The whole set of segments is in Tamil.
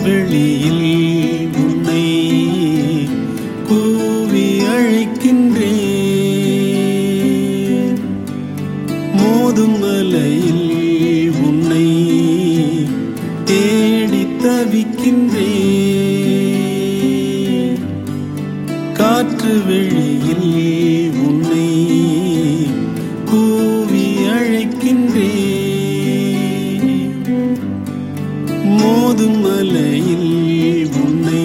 வெளியில் உன்னை கூவி அழைக்கின்றேன் மோதும் மலையில் உன்னை தேடி தவிக்கின்றேன் காற்று வெளியில் உன்னை கூவி அழைக்கின்றேன் மோதும் மலையில் உன்னை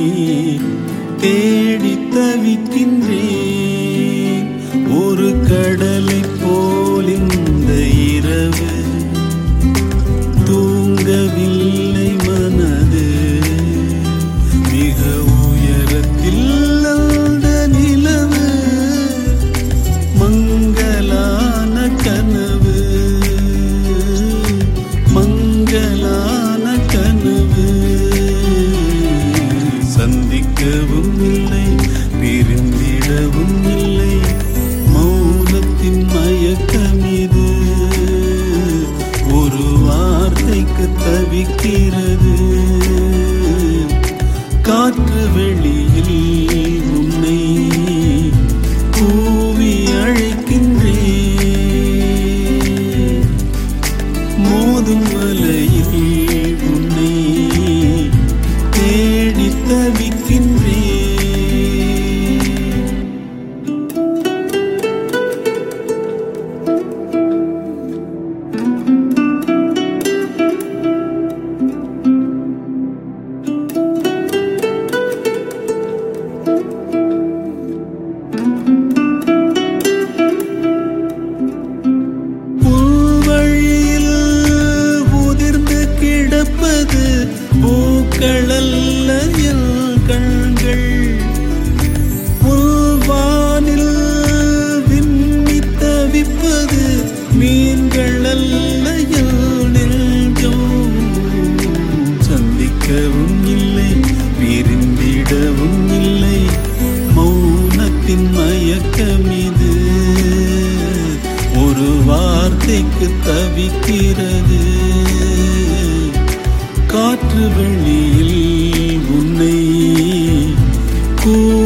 தேடி தவிக்கின்றேன் ஒரு கடலை போல் இந்த இரவு தூங்கவில்லை மனது மிக உயரத்தில் அந்த நிலவு மங்கலான கனவு மங்கலான கனவு சந்திக்கவும் இல்லை பிரிந்திடவும் இல்லை மௌனத்தின் மயக்கம் இது ஒரு வார்த்தைக்கு தவிக்கிறது காற்று வெளியில் உன்னை கூவி அழைக்கின்றேன் மோதும் மலையில் உன்னை தேடி தவிக்கின்றேன் புல்வழியில் உதிர்ந்து கிடப்பது பூக்களல்ல என் கண்கள் புல்வானில் விம்மி தவிப்பது மீன்கள் அல்ல என் நெஞ்சம் சந்திக்கவும் இல்லை விரும்பிடவும் இல்லை மௌனத்தின் மயக்கம் இது ஒரு வார்த்தைக்கு தவிக்கிறது காற்று வெளியில் உன்னை கூ